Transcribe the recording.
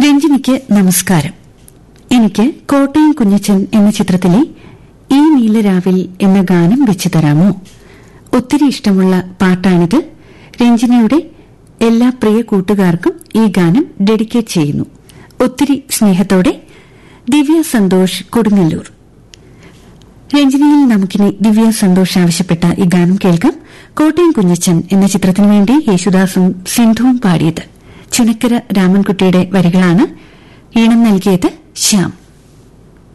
രഞ്ജിനിക്ക് നമസ്കാരം എനിക്ക് കോട്ടയം കുഞ്ഞച്ചൻ എന്ന ചിത്രത്തിലെ ഈ നീലരാവിൽ എന്ന ഗാനം വെച്ചു തരാമോ ഒത്തിരി ഇഷ്ടമുള്ള പാട്ടാണിത് രഞ്ജിനിയുടെ എല്ലാ പ്രിയ കൂട്ടുകാർക്കും ഈ ഗാനം ഡെഡിക്കേറ്റ് ചെയ്യുന്നു ഒത്തിരി സ്നേഹത്തോടെ ദിവ്യ സന്തോഷ് കൊടുങ്ങല്ലൂർ രഞ്ജിനിയിൽ നമുക്കിനി ദിവ്യ സന്തോഷ് ആവശ്യപ്പെട്ട ഈ ഗാനം കേൾക്കാം കോട്ടയം കുഞ്ഞച്ചൻ എന്ന ചിത്രത്തിനു വേണ്ടി യേശുദാസും സിന്ധുവും പാടിയത് ചുനക്കര രാമൻകുട്ടിയുടെ വരികളാണ് ഈണം നൽകിയത് ശ്യാം